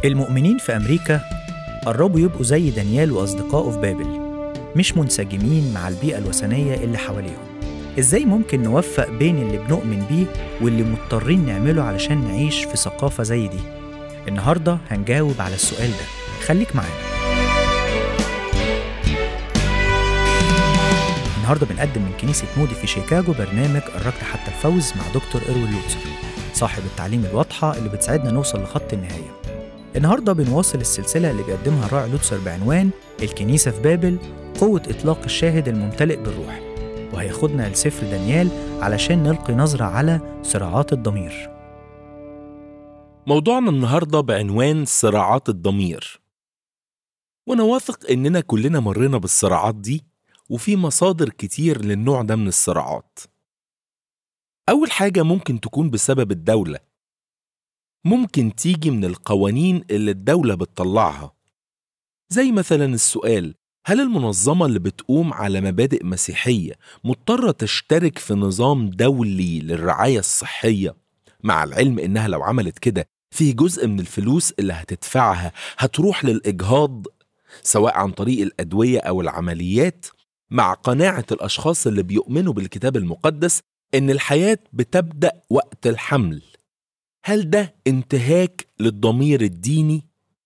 المؤمنين في أمريكا قربوا يبقوا زي دانيال وأصدقائه في بابل مش منسجمين مع البيئة الوثنية اللي حواليهم إزاي ممكن نوفق بين اللي بنؤمن بيه واللي مضطرين نعمله علشان نعيش في ثقافة زي دي النهاردة هنجاوب على السؤال ده خليك معانا النهارده بنقدم من كنيسة مودي في شيكاغو برنامج الركض حتى الفوز مع دكتور إروين لوتسر صاحب التعليم الواضحة اللي بتساعدنا نوصل لخط النهاية النهارده بنواصل السلسلة اللي بيقدمها الراعي لوتسر بعنوان الكنيسة في بابل قوة إطلاق الشاهد الممتلئ بالروح وهياخدنا لسفر دانيال علشان نلقي نظرة على صراعات الضمير موضوعنا النهارده بعنوان صراعات الضمير وانا واثق اننا كلنا مرينا بالصراعات دي وفي مصادر كتير للنوع ده من الصراعات اول حاجه ممكن تكون بسبب الدوله ممكن تيجي من القوانين اللي الدوله بتطلعها زي مثلا السؤال هل المنظمه اللي بتقوم على مبادئ مسيحيه مضطره تشترك في نظام دولي للرعايه الصحيه مع العلم انها لو عملت كده في جزء من الفلوس اللي هتدفعها هتروح للاجهاض سواء عن طريق الادويه او العمليات مع قناعه الاشخاص اللي بيؤمنوا بالكتاب المقدس ان الحياه بتبدا وقت الحمل هل ده انتهاك للضمير الديني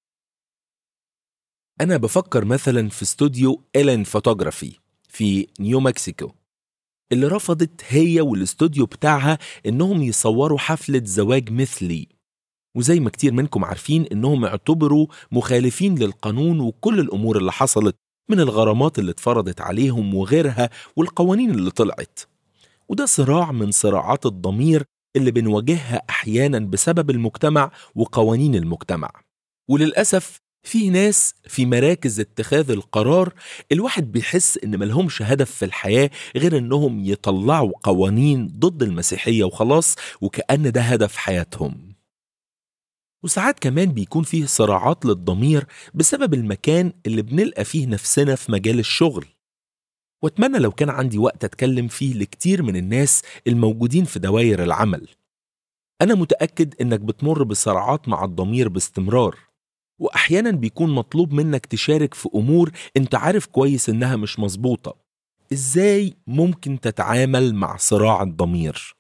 انا بفكر مثلا في استوديو إلين فوتوغرافي في نيو مكسيكو اللي رفضت هي والاستوديو بتاعها انهم يصوروا حفله زواج مثلي وزي ما كتير منكم عارفين انهم اعتبروا مخالفين للقانون وكل الامور اللي حصلت من الغرامات اللي اتفرضت عليهم وغيرها والقوانين اللي طلعت وده صراع من صراعات الضمير اللي بنواجهها احيانا بسبب المجتمع وقوانين المجتمع وللاسف في ناس في مراكز اتخاذ القرار الواحد بيحس ان ملهمش هدف في الحياه غير انهم يطلعوا قوانين ضد المسيحيه وخلاص وكأن ده هدف حياتهم وساعات كمان بيكون فيه صراعات للضمير بسبب المكان اللي بنلقى فيه نفسنا في مجال الشغل واتمنى لو كان عندي وقت اتكلم فيه لكتير من الناس الموجودين في دوائر العمل انا متاكد انك بتمر بصراعات مع الضمير باستمرار واحيانا بيكون مطلوب منك تشارك في امور انت عارف كويس انها مش مظبوطه ازاي ممكن تتعامل مع صراع الضمير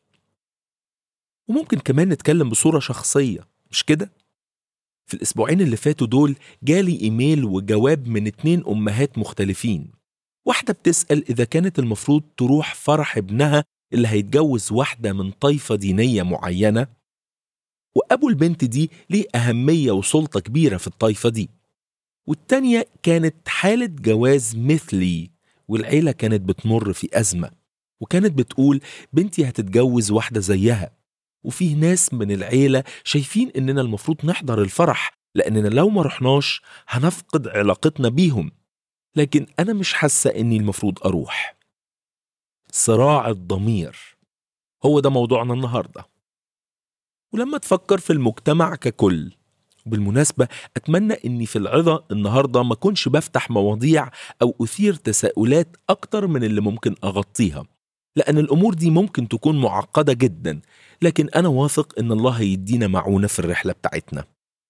وممكن كمان نتكلم بصوره شخصيه مش كده في الاسبوعين اللي فاتوا دول جالي ايميل وجواب من اتنين امهات مختلفين واحده بتسال اذا كانت المفروض تروح فرح ابنها اللي هيتجوز واحده من طائفه دينيه معينه وأبو البنت دي ليه أهمية وسلطة كبيرة في الطائفة دي والتانية كانت حالة جواز مثلي والعيلة كانت بتمر في أزمة وكانت بتقول بنتي هتتجوز واحدة زيها وفيه ناس من العيلة شايفين إننا المفروض نحضر الفرح لأننا لو ما رحناش هنفقد علاقتنا بيهم لكن أنا مش حاسة إني المفروض أروح صراع الضمير هو ده موضوعنا النهارده ولما تفكر في المجتمع ككل وبالمناسبة أتمنى أني في العظة النهاردة ما كنش بفتح مواضيع أو أثير تساؤلات أكتر من اللي ممكن أغطيها لأن الأمور دي ممكن تكون معقدة جدا لكن أنا واثق أن الله هيدينا معونة في الرحلة بتاعتنا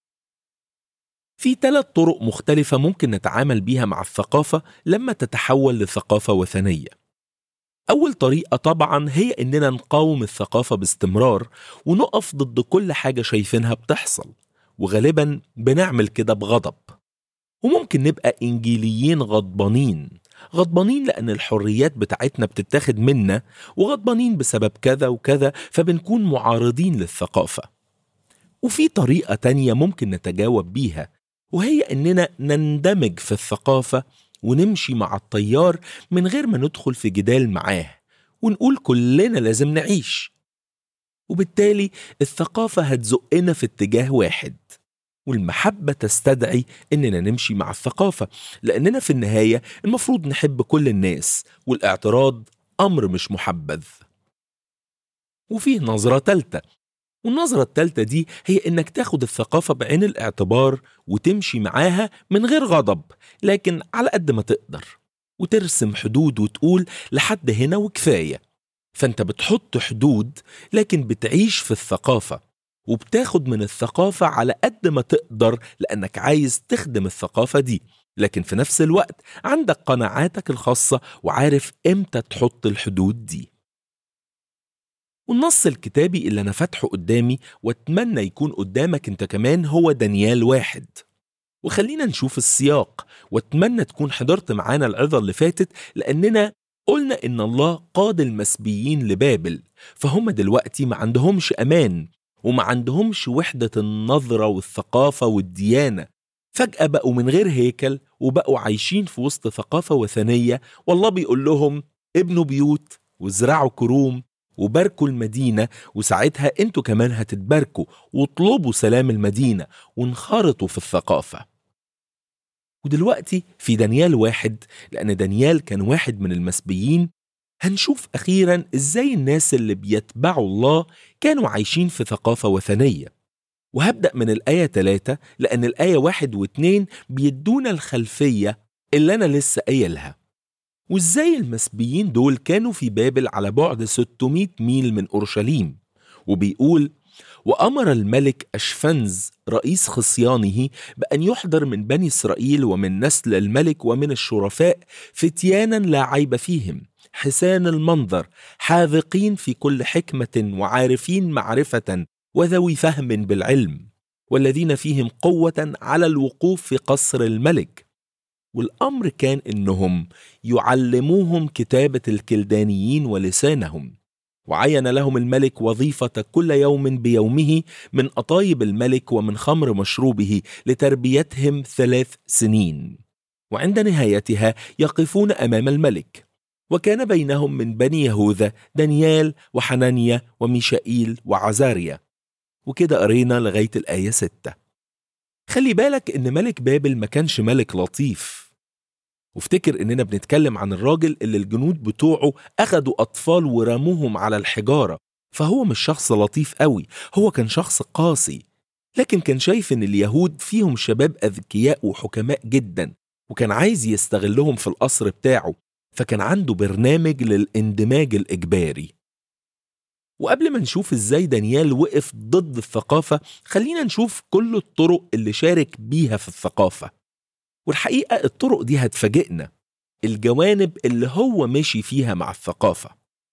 في ثلاث طرق مختلفة ممكن نتعامل بيها مع الثقافة لما تتحول لثقافة وثنية أول طريقة طبعا هي إننا نقاوم الثقافة باستمرار ونقف ضد كل حاجة شايفينها بتحصل وغالبا بنعمل كده بغضب وممكن نبقى إنجيليين غضبانين غضبانين لأن الحريات بتاعتنا بتتاخد منا وغضبانين بسبب كذا وكذا فبنكون معارضين للثقافة وفي طريقة تانية ممكن نتجاوب بيها وهي إننا نندمج في الثقافة ونمشي مع التيار من غير ما ندخل في جدال معاه ونقول كلنا لازم نعيش وبالتالي الثقافة هتزقنا في اتجاه واحد والمحبة تستدعي إننا نمشي مع الثقافة لأننا في النهاية المفروض نحب كل الناس والاعتراض أمر مش محبذ وفيه نظرة تالتة والنظرة التالتة دي هي إنك تاخد الثقافة بعين الاعتبار وتمشي معاها من غير غضب لكن على قد ما تقدر وترسم حدود وتقول لحد هنا وكفاية فأنت بتحط حدود لكن بتعيش في الثقافة وبتاخد من الثقافة على قد ما تقدر لأنك عايز تخدم الثقافة دي لكن في نفس الوقت عندك قناعاتك الخاصة وعارف إمتى تحط الحدود دي والنص الكتابي اللي أنا فاتحه قدامي وأتمنى يكون قدامك أنت كمان هو دانيال واحد وخلينا نشوف السياق وأتمنى تكون حضرت معانا العظة اللي فاتت لأننا قلنا إن الله قاد المسبيين لبابل فهم دلوقتي ما عندهمش أمان وما عندهمش وحدة النظرة والثقافة والديانة فجأة بقوا من غير هيكل وبقوا عايشين في وسط ثقافة وثنية والله بيقول لهم ابنوا بيوت وازرعوا كروم وباركوا المدينة وساعتها انتوا كمان هتتباركوا واطلبوا سلام المدينة وانخرطوا في الثقافة ودلوقتي في دانيال واحد لأن دانيال كان واحد من المسبيين هنشوف أخيرا إزاي الناس اللي بيتبعوا الله كانوا عايشين في ثقافة وثنية وهبدأ من الآية 3 لأن الآية واحد واتنين بيدونا الخلفية اللي أنا لسه قايلها وإزاي المسبيين دول كانوا في بابل على بعد 600 ميل من أورشليم وبيقول وأمر الملك أشفنز رئيس خصيانه بأن يحضر من بني إسرائيل ومن نسل الملك ومن الشرفاء فتيانا لا عيب فيهم حسان المنظر حاذقين في كل حكمة وعارفين معرفة وذوي فهم بالعلم والذين فيهم قوة على الوقوف في قصر الملك والأمر كان إنهم يعلموهم كتابة الكلدانيين ولسانهم وعين لهم الملك وظيفة كل يوم بيومه من أطايب الملك ومن خمر مشروبه لتربيتهم ثلاث سنين وعند نهايتها يقفون أمام الملك وكان بينهم من بني يهوذا دانيال وحنانيا وميشائيل وعزاريا وكده قرينا لغاية الآية ستة خلي بالك إن ملك بابل ما كانش ملك لطيف وافتكر إننا بنتكلم عن الراجل اللي الجنود بتوعه أخدوا أطفال ورموهم على الحجارة فهو مش شخص لطيف قوي هو كان شخص قاسي لكن كان شايف إن اليهود فيهم شباب أذكياء وحكماء جدا وكان عايز يستغلهم في القصر بتاعه فكان عنده برنامج للاندماج الإجباري وقبل ما نشوف ازاي دانيال وقف ضد الثقافة خلينا نشوف كل الطرق اللي شارك بيها في الثقافة والحقيقة الطرق دي هتفاجئنا الجوانب اللي هو ماشي فيها مع الثقافة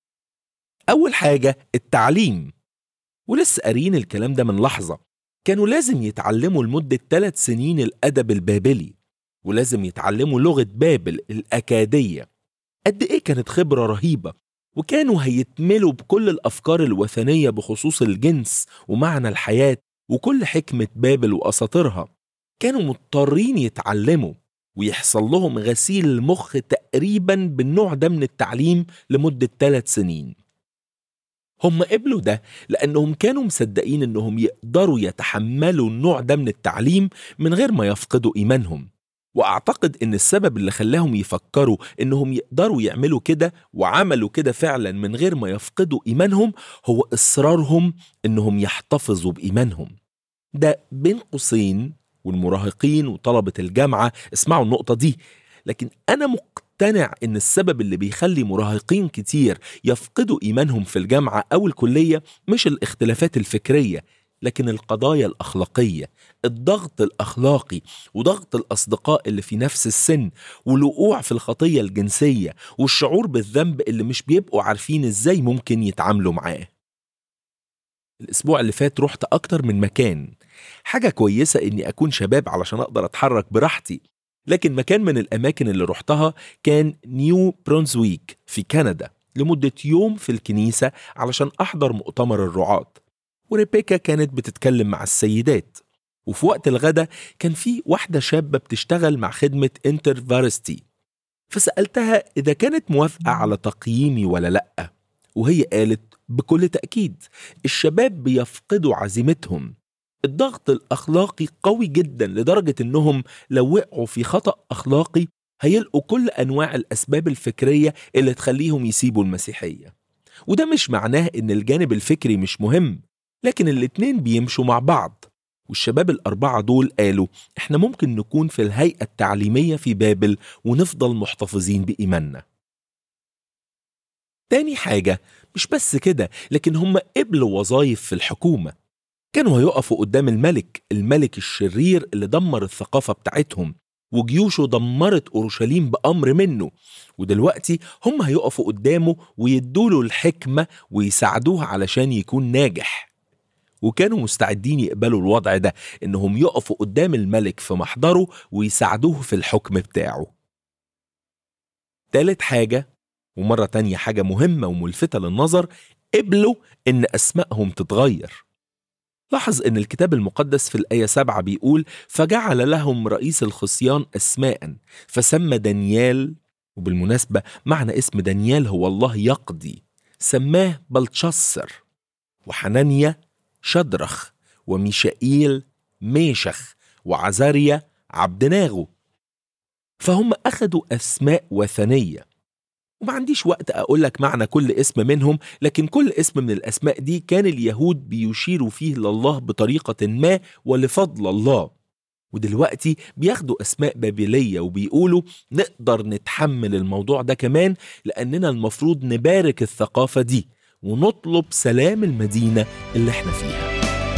أول حاجة التعليم ولسه قارين الكلام ده من لحظة كانوا لازم يتعلموا لمدة ثلاث سنين الأدب البابلي ولازم يتعلموا لغة بابل الأكادية قد إيه كانت خبرة رهيبة وكانوا هيتملوا بكل الأفكار الوثنية بخصوص الجنس ومعنى الحياة وكل حكمة بابل وأساطيرها كانوا مضطرين يتعلموا ويحصل لهم غسيل المخ تقريبا بالنوع ده من التعليم لمدة ثلاث سنين هم قبلوا ده لأنهم كانوا مصدقين إنهم يقدروا يتحملوا النوع ده من التعليم من غير ما يفقدوا إيمانهم واعتقد ان السبب اللي خلاهم يفكروا انهم يقدروا يعملوا كده وعملوا كده فعلا من غير ما يفقدوا ايمانهم هو اصرارهم انهم يحتفظوا بايمانهم ده بين قوسين والمراهقين وطلبة الجامعة اسمعوا النقطة دي لكن أنا مقتنع إن السبب اللي بيخلي مراهقين كتير يفقدوا إيمانهم في الجامعة أو الكلية مش الاختلافات الفكرية لكن القضايا الأخلاقية الضغط الأخلاقي وضغط الأصدقاء اللي في نفس السن والوقوع في الخطية الجنسية والشعور بالذنب اللي مش بيبقوا عارفين إزاي ممكن يتعاملوا معاه الأسبوع اللي فات رحت أكتر من مكان حاجة كويسة إني أكون شباب علشان أقدر أتحرك براحتي لكن مكان من الأماكن اللي رحتها كان نيو برونزويك في كندا لمدة يوم في الكنيسة علشان أحضر مؤتمر الرعاة وريبيكا كانت بتتكلم مع السيدات وفي وقت الغدا كان في واحدة شابة بتشتغل مع خدمة انتر فارستي فسألتها إذا كانت موافقة على تقييمي ولا لأ وهي قالت بكل تأكيد الشباب بيفقدوا عزيمتهم الضغط الأخلاقي قوي جدا لدرجة إنهم لو وقعوا في خطأ أخلاقي هيلقوا كل أنواع الأسباب الفكرية اللي تخليهم يسيبوا المسيحية وده مش معناه إن الجانب الفكري مش مهم لكن الاتنين بيمشوا مع بعض والشباب الأربعة دول قالوا إحنا ممكن نكون في الهيئة التعليمية في بابل ونفضل محتفظين بإيماننا تاني حاجة مش بس كده لكن هم قبلوا وظائف في الحكومة كانوا هيقفوا قدام الملك الملك الشرير اللي دمر الثقافة بتاعتهم وجيوشه دمرت أورشليم بأمر منه ودلوقتي هم هيقفوا قدامه ويدوله الحكمة ويساعدوه علشان يكون ناجح وكانوا مستعدين يقبلوا الوضع ده إنهم يقفوا قدام الملك في محضره ويساعدوه في الحكم بتاعه تالت حاجة ومرة تانية حاجة مهمة وملفتة للنظر قبلوا إن أسمائهم تتغير لاحظ ان الكتاب المقدس في الآية سبعة بيقول فجعل لهم رئيس الخصيان أسماء فسمى دانيال وبالمناسبة معنى اسم دانيال هو الله يقضي سماه بلتشسر وحنانيا شدرخ وميشائيل ميشخ وعزاريا عبدناغو فهم أخدوا أسماء وثنية وما عنديش وقت أقول لك معنى كل اسم منهم لكن كل اسم من الأسماء دي كان اليهود بيشيروا فيه لله بطريقة ما ولفضل الله ودلوقتي بياخدوا أسماء بابلية وبيقولوا نقدر نتحمل الموضوع ده كمان لأننا المفروض نبارك الثقافة دي ونطلب سلام المدينة اللي احنا فيها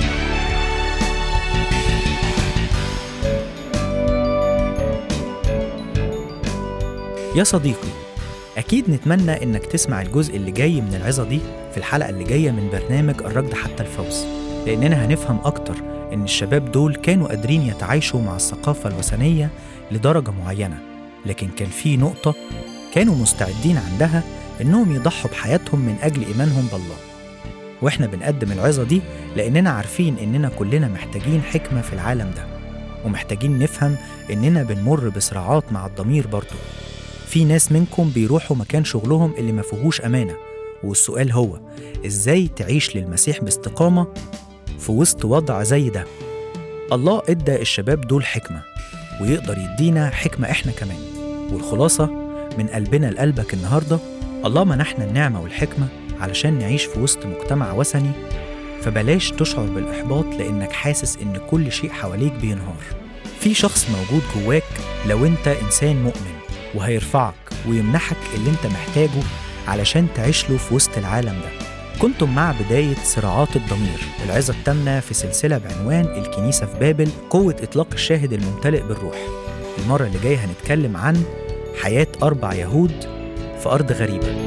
يا صديقي أكيد نتمنى إنك تسمع الجزء اللي جاي من العظة دي في الحلقة اللي جاية من برنامج الركض حتى الفوز لأننا هنفهم أكتر إن الشباب دول كانوا قادرين يتعايشوا مع الثقافة الوثنية لدرجة معينة لكن كان في نقطة كانوا مستعدين عندها إنهم يضحوا بحياتهم من أجل إيمانهم بالله وإحنا بنقدم العظة دي لأننا عارفين إننا كلنا محتاجين حكمة في العالم ده ومحتاجين نفهم إننا بنمر بصراعات مع الضمير برضه في ناس منكم بيروحوا مكان شغلهم اللي ما فيهوش أمانة والسؤال هو إزاي تعيش للمسيح باستقامة في وسط وضع زي ده الله إدى الشباب دول حكمة ويقدر يدينا حكمة إحنا كمان والخلاصة من قلبنا لقلبك النهاردة الله منحنا النعمة والحكمة علشان نعيش في وسط مجتمع وثني فبلاش تشعر بالإحباط لأنك حاسس إن كل شيء حواليك بينهار في شخص موجود جواك لو أنت إنسان مؤمن وهيرفعك ويمنحك اللي انت محتاجه علشان تعيش له في وسط العالم ده كنتم مع بداية صراعات الضمير العظة التامنة في سلسلة بعنوان الكنيسة في بابل قوة إطلاق الشاهد الممتلئ بالروح المرة اللي جاية هنتكلم عن حياة أربع يهود في أرض غريبة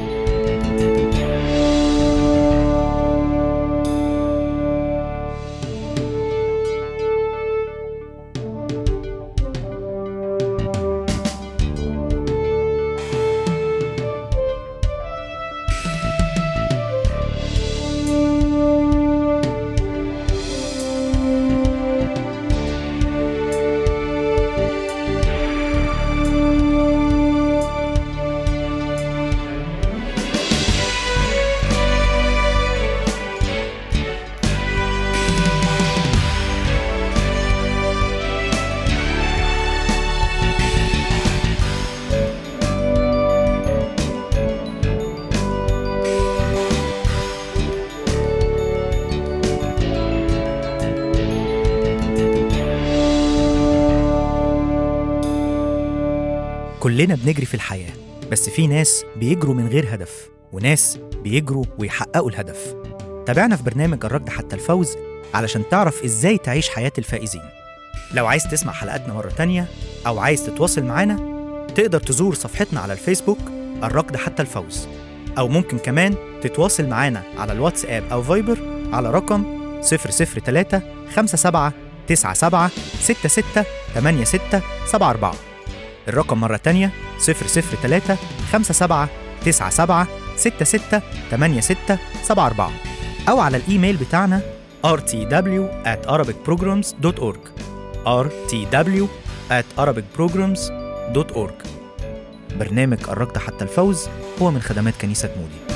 كلنا بنجري في الحياة بس في ناس بيجروا من غير هدف وناس بيجروا ويحققوا الهدف تابعنا في برنامج الركض حتى الفوز علشان تعرف ازاي تعيش حياة الفائزين لو عايز تسمع حلقاتنا مرة تانية أو عايز تتواصل معانا تقدر تزور صفحتنا على الفيسبوك الركض حتى الفوز أو ممكن كمان تتواصل معانا على الواتساب أو فايبر على رقم 003 57 97 66 86 74 الرقم مرة تانية 003 57 97 66 86 74 أو على الإيميل بتاعنا rtw at arabicprograms.org rtw at arabicprograms.org برنامج الركض حتى الفوز هو من خدمات كنيسة مودي